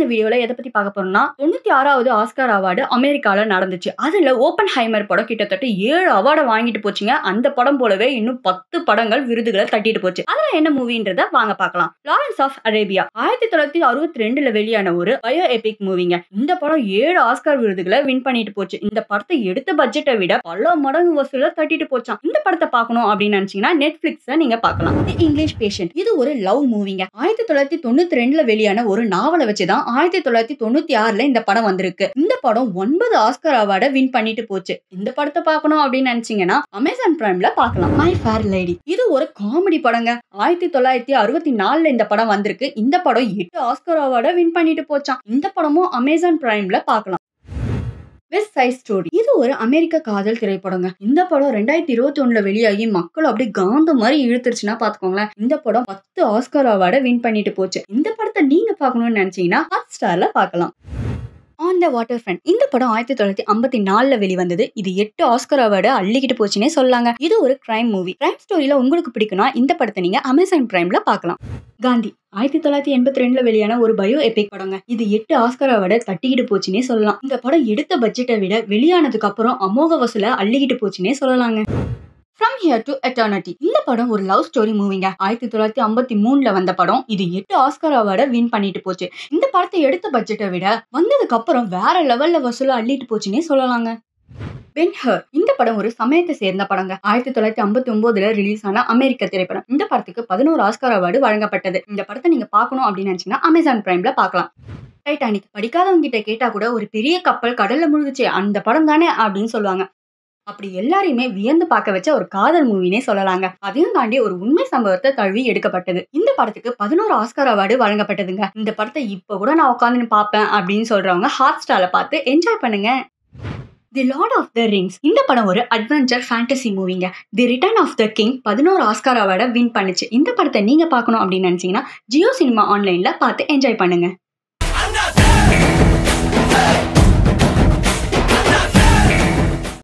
இந்த வீடியோல எதை பத்தி பார்க்க போறோம்னா தொண்ணூத்தி ஆறாவது ஆஸ்கார் அவார்டு அமெரிக்கால நடந்துச்சு அதுல ஓப்பன் ஹைமர் படம் கிட்டத்தட்ட ஏழு அவார்டை வாங்கிட்டு போச்சுங்க அந்த படம் போலவே இன்னும் பத்து படங்கள் விருதுகளை தட்டிட்டு போச்சு அதுல என்ன மூவின்றத வாங்க பார்க்கலாம் லாரன்ஸ் ஆஃப் அரேபியா ஆயிரத்தி தொள்ளாயிரத்தி அறுபத்தி ரெண்டுல வெளியான ஒரு பயோ எபிக் மூவிங்க இந்த படம் ஏழு ஆஸ்கார் விருதுகளை வின் பண்ணிட்டு போச்சு இந்த படத்தை எடுத்த பட்ஜெட்டை விட பல மடங்கு வசூல தட்டிட்டு போச்சான் இந்த படத்தை பார்க்கணும் அப்படின்னு நினைச்சீங்கன்னா நெட்ஃபிளிக்ஸ்ல நீங்க பார்க்கலாம் இங்கிலீஷ் பேஷண்ட் இது ஒரு லவ் மூவிங்க ஆயிரத்தி தொள்ளாயிரத்தி தொண்ணூத்தி ரெண்டுல வெளியான ஒரு நாவலை வச்சுதான் ஆயிரத்தி தொள்ளாயிரத்தி தொண்ணூத்தி ஆறுல இந்த படம் வந்திருக்கு இந்த படம் ஒன்பது ஆஸ்கர் அவார்டை வின் பண்ணிட்டு போச்சு இந்த படத்தை பார்க்கணும் அப்படின்னு நினைச்சீங்கன்னா அமேசான் பிரைம்ல பார்க்கலாம் மை ஃபேர் லேடி இது ஒரு காமெடி படங்க ஆயிரத்தி தொள்ளாயிரத்தி அறுபத்தி நாலுல இந்த படம் வந்திருக்கு இந்த படம் எட்டு ஆஸ்கர் அவார்டை வின் பண்ணிட்டு போச்சான் இந்த படமும் அமேசான் பிரைம்ல பார்க்கலாம் வெஸ்ட் சைட் ஸ்டோரி இது ஒரு அமெரிக்க காதல் திரைப்படங்க இந்த படம் ரெண்டாயிரத்தி இருபத்தி ஒண்ணுல வெளியாகி மக்கள் அப்படியே காந்த மாதிரி இழுத்துருச்சுன்னா பாத்துக்கோங்களேன் இந்த படம் பத்து ஆஸ்கர் அவார்டை வின் பண்ணிட்டு போச்சு இந்த படத்தை நீங்க பார்க்கணும்னு நினைச்சீங்கன்னா ஹாட் ஸ்டார்ல பார்க்கலாம் ஆன் த வாட்டர் ஃப்ரண்ட் இந்த படம் ஆயிரத்தி தொள்ளாயிரத்தி ஐம்பத்தி நாலுல வெளிவந்தது இது எட்டு ஆஸ்கர் அவார்டு அள்ளிக்கிட்டு போச்சுன்னே சொல்லாங்க இது ஒரு கிரைம் மூவி கிரைம் ஸ்டோரியில உங்களுக்கு பிடிக்கும்னா இந்த படத்தை நீங்க அமேசான் பிரைம்ல பார்க்கலாம் காந்தி ஆயிரத்தி தொள்ளாயிரத்தி எண்பத்தி ரெண்டுல வெளியான ஒரு பயோ எபிக் படங்க இது எட்டு ஆஸ்கர் அவார்டை தட்டிக்கிட்டு போச்சுன்னே சொல்லலாம் இந்த படம் எடுத்த பட்ஜெட்டை விட வெளியானதுக்கு அப்புறம் அமோக வசூல அள்ளிக்கிட்டு போச்சுன்னே சொல்லலாங்க ஃப்ரம் ஹியர் டு எட்டர்னிட்டி இந்த படம் ஒரு லவ் ஸ்டோரி மூவிங்க ஆயிரத்தி தொள்ளாயிரத்தி ஐம்பத்தி மூணுல வந்த படம் இது எட்டு ஆஸ்கர் அவார்டை வின் பண்ணிட்டு போச்சு இந்த படத்தை எடுத்த பட்ஜெட்டை விட வந்ததுக்கு அப்புறம் வேற லெவல்ல வசூல அள்ளிட்டு போச்சுன்னே சொல்லலாங்க பென் ஹர் இந்த படம் ஒரு சமயத்தை சேர்ந்த படங்க ஆயிரத்தி தொள்ளாயிரத்தி ஐம்பத்தி ஒன்பதுல ரிலீஸ் ஆன அமெரிக்க திரைப்படம் இந்த படத்துக்கு பதினோரு ஆஸ்கார் அவார்டு வழங்கப்பட்டது இந்த படத்தை நீங்க பார்க்கணும் அப்படின்னு நினைச்சீங்கன்னா அமேசான் பிரைம்ல பார்க்கலாம் டைட்டானிக் படிக்காதவங்க கிட்ட கேட்டா கூட ஒரு பெரிய கப்பல் கடல்ல முழுகுச்சு அந்த படம் தானே அப்படின்னு சொல்லுவாங்க அப்படி எல்லாரையுமே வியந்து பார்க்க வச்ச ஒரு காதல் மூவினே சொல்லலாங்க அதையும் தாண்டி ஒரு உண்மை சம்பவத்தை தழுவி எடுக்கப்பட்டது இந்த படத்துக்கு பதினோரு ஆஸ்கார் அவார்டு வழங்கப்பட்டதுங்க இந்த படத்தை இப்ப கூட நான் உட்காந்து பார்ப்பேன் அப்படின்னு சொல்றவங்க ஹாட் ஸ்டார்ல பார்த்து என்ஜாய் பண்ணுங்க the Lord of the Rings இந்த படம் ஒரு அட்வென்ச்சர் ஃபேண்டசி மூவிங்க the Return of the King பதினோரு ஆஸ்கார் அவார்டை வின் பண்ணுச்சு இந்த படத்தை நீங்க பார்க்கணும் அப்படின்னு நினைச்சீங்கன்னா ஜியோ சினிமா ஆன்லைன்ல பார்த்து என்ஜாய் பண்ணுங்க I'm not